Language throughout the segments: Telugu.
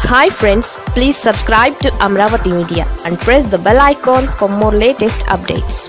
hi friends please subscribe to Amaravati media and press the bell icon for more latest updates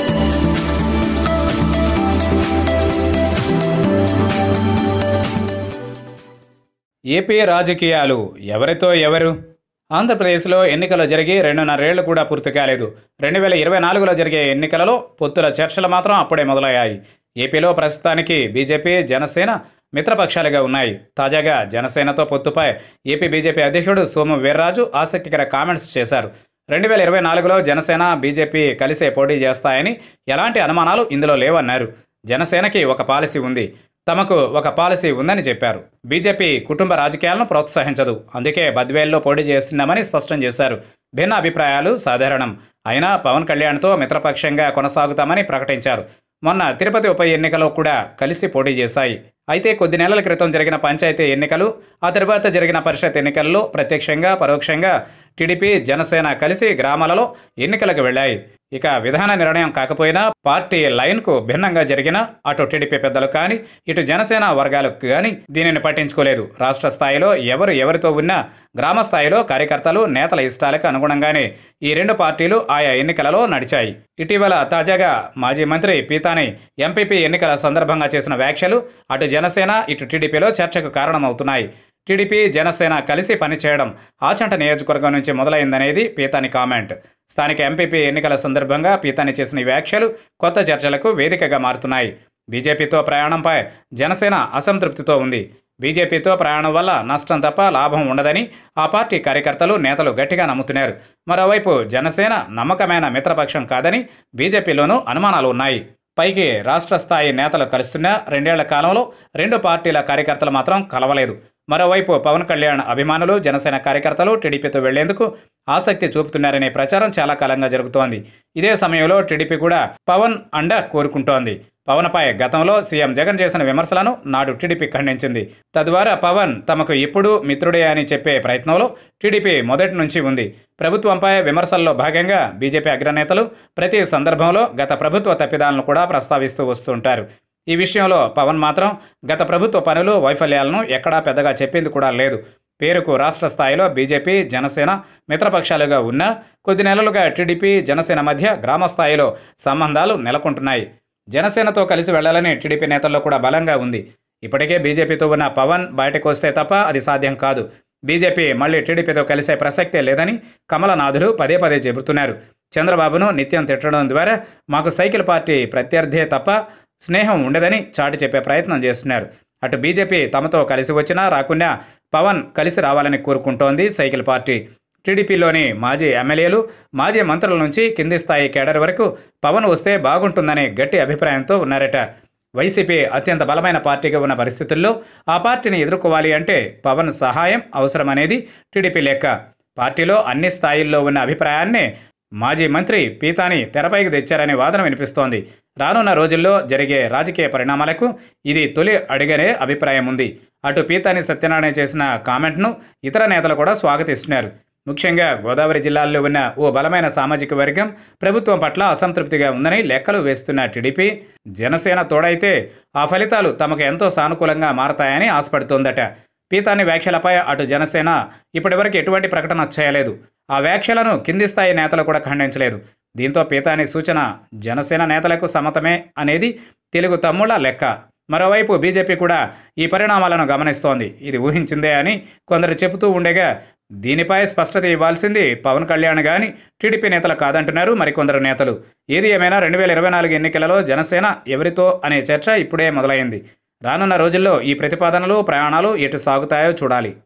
AP రాజకీయాలు ఎవరితో ఎవరు ఆంధ్రప్రదేశ్లో ఎన్నికలు జరిగి రెండున్నరేళ్లు కూడా పూర్తి కాలేదు రెండు వేల ఇరవై నాలుగులో జరిగే ఎన్నికలలో పొత్తుల చర్చలు మాత్రం అప్పుడే మొదలయ్యాయి ఏపీలో ప్రస్తుతానికి బీజేపీ జనసేన మిత్రపక్షాలుగా ఉన్నాయి తాజాగా జనసేనతో పొత్తుపై ఏపీ బీజేపీ అధ్యక్షుడు సోము వీర్రాజు ఆసక్తికర కామెంట్స్ చేశారు రెండు వేల ఇరవై నాలుగులో జనసేన బీజేపీ కలిసే పోటీ చేస్తాయని ఎలాంటి అనుమానాలు ఇందులో లేవన్నారు జనసేనకి ఒక పాలసీ ఉంది తమకు ఒక పాలసీ ఉందని చెప్పారు బీజేపీ కుటుంబ రాజకీయాలను ప్రోత్సహించదు అందుకే బద్వేల్లో పోటీ చేస్తున్నామని స్పష్టం చేశారు భిన్న అభిప్రాయాలు సాధారణం అయినా పవన్ కళ్యాణ్తో మిత్రపక్షంగా కొనసాగుతామని ప్రకటించారు మొన్న తిరుపతి ఉప ఎన్నికలో కూడా కలిసి పోటీ చేశాయి అయితే కొద్ది నెలల క్రితం జరిగిన పంచాయతీ ఎన్నికలు ఆ తర్వాత జరిగిన పరిషత్ ఎన్నికల్లో ప్రత్యక్షంగా పరోక్షంగా టీడీపీ జనసేన కలిసి గ్రామాలలో ఎన్నికలకు వెళ్ళాయి ఇక విధాన నిర్ణయం కాకపోయినా పార్టీ లైన్కు భిన్నంగా జరిగిన అటు టీడీపీ పెద్దలు కానీ ఇటు జనసేన వర్గాలకు కానీ దీనిని పట్టించుకోలేదు రాష్ట్ర స్థాయిలో ఎవరు ఎవరితో ఉన్నా గ్రామ స్థాయిలో కార్యకర్తలు నేతల ఇష్టాలకు అనుగుణంగానే ఈ రెండు పార్టీలు ఆయా ఎన్నికలలో నడిచాయి ఇటీవల తాజాగా మాజీ మంత్రి పీతాని ఎంపీపీ ఎన్నికల సందర్భంగా చేసిన వ్యాఖ్యలు అటు జనసేన ఇటు టీడీపీలో చర్చకు కారణమవుతున్నాయి టీడీపీ జనసేన కలిసి పనిచేయడం ఆచంట నియోజకవర్గం నుంచి మొదలైందనేది పీతాని కామెంట్ స్థానిక ఎంపీపీ ఎన్నికల సందర్భంగా పీతాని చేసిన ఈ వ్యాఖ్యలు కొత్త చర్చలకు వేదికగా మారుతున్నాయి బీజేపీతో ప్రయాణంపై జనసేన అసంతృప్తితో ఉంది బీజేపీతో ప్రయాణం వల్ల నష్టం తప్ప లాభం ఉండదని ఆ పార్టీ కార్యకర్తలు నేతలు గట్టిగా నమ్ముతున్నారు మరోవైపు జనసేన నమ్మకమైన మిత్రపక్షం కాదని బీజేపీలోనూ అనుమానాలు ఉన్నాయి పైకి రాష్ట్ర స్థాయి నేతలు కలుస్తున్న రెండేళ్ల కాలంలో రెండు పార్టీల కార్యకర్తలు మాత్రం కలవలేదు మరోవైపు పవన్ కళ్యాణ్ అభిమానులు జనసేన కార్యకర్తలు టీడీపీతో వెళ్లేందుకు ఆసక్తి చూపుతున్నారనే ప్రచారం చాలా కాలంగా జరుగుతోంది ఇదే సమయంలో టీడీపీ కూడా పవన్ అండ కోరుకుంటోంది పవన్పై గతంలో సీఎం జగన్ చేసిన విమర్శలను నాడు టీడీపీ ఖండించింది తద్వారా పవన్ తమకు ఇప్పుడు మిత్రుడే అని చెప్పే ప్రయత్నంలో టీడీపీ మొదటి నుంచి ఉంది ప్రభుత్వంపై విమర్శల్లో భాగంగా బీజేపీ అగ్రనేతలు ప్రతి సందర్భంలో గత ప్రభుత్వ తప్పిదాలను కూడా ప్రస్తావిస్తూ వస్తుంటారు ఈ విషయంలో పవన్ మాత్రం గత ప్రభుత్వ పనులు వైఫల్యాలను ఎక్కడా పెద్దగా చెప్పింది కూడా లేదు పేరుకు రాష్ట్ర స్థాయిలో బీజేపీ జనసేన మిత్రపక్షాలుగా ఉన్నా కొద్ది నెలలుగా టీడీపీ జనసేన మధ్య గ్రామ స్థాయిలో సంబంధాలు నెలకొంటున్నాయి జనసేనతో కలిసి వెళ్లాలని టీడీపీ నేతల్లో కూడా బలంగా ఉంది ఇప్పటికే బీజేపీతో ఉన్న పవన్ బయటకు వస్తే తప్ప అది సాధ్యం కాదు బీజేపీ మళ్ళీ టీడీపీతో కలిసే ప్రసక్తే లేదని కమలనాథులు పదే పదే చెబుతున్నారు చంద్రబాబును నిత్యం తిట్టడం ద్వారా మాకు సైకిల్ పార్టీ ప్రత్యర్థే తప్ప స్నేహం ఉండదని చాటి చెప్పే ప్రయత్నం చేస్తున్నారు అటు బీజేపీ తమతో కలిసి వచ్చినా రాకున్నా పవన్ కలిసి రావాలని కోరుకుంటోంది సైకిల్ పార్టీ టీడీపీలోని మాజీ ఎమ్మెల్యేలు మాజీ మంత్రుల నుంచి కింది స్థాయి కేడర్ వరకు పవన్ వస్తే బాగుంటుందనే గట్టి అభిప్రాయంతో ఉన్నారట వైసీపీ అత్యంత బలమైన పార్టీగా ఉన్న పరిస్థితుల్లో ఆ పార్టీని ఎదుర్కోవాలి అంటే పవన్ సహాయం అవసరమనేది టీడీపీ లెక్క పార్టీలో అన్ని స్థాయిల్లో ఉన్న అభిప్రాయాన్నే మాజీ మంత్రి పీతాని తెరపైకి తెచ్చారనే వాదన వినిపిస్తోంది రానున్న రోజుల్లో జరిగే రాజకీయ పరిణామాలకు ఇది తొలి అడిగనే అభిప్రాయం ఉంది అటు పీతాని సత్యనారాయణ చేసిన కామెంట్ను ఇతర నేతలు కూడా స్వాగతిస్తున్నారు ముఖ్యంగా గోదావరి జిల్లాల్లో ఉన్న ఓ బలమైన సామాజిక వర్గం ప్రభుత్వం పట్ల అసంతృప్తిగా ఉందని లెక్కలు వేస్తున్న టీడీపీ జనసేన తోడైతే ఆ ఫలితాలు తమకు ఎంతో సానుకూలంగా మారతాయని ఆశపడుతోందట పీతాని వ్యాఖ్యలపై అటు జనసేన ఇప్పటివరకు ఎటువంటి ప్రకటన చేయలేదు ఆ వ్యాఖ్యలను కింది స్థాయి నేతలు కూడా ఖండించలేదు దీంతో పీతాని సూచన జనసేన నేతలకు సమ్మతమే అనేది తెలుగు తమ్ముళ్ళ లెక్క మరోవైపు బీజేపీ కూడా ఈ పరిణామాలను గమనిస్తోంది ఇది ఊహించిందే అని కొందరు చెబుతూ ఉండగా దీనిపై స్పష్టత ఇవ్వాల్సింది పవన్ కళ్యాణ్ కానీ టీడీపీ నేతలు కాదంటున్నారు మరికొందరు నేతలు ఏది ఏమైనా రెండు వేల ఇరవై నాలుగు ఎన్నికలలో జనసేన ఎవరితో అనే చర్చ ఇప్పుడే మొదలైంది రానున్న రోజుల్లో ఈ ప్రతిపాదనలు ప్రయాణాలు ఎటు సాగుతాయో చూడాలి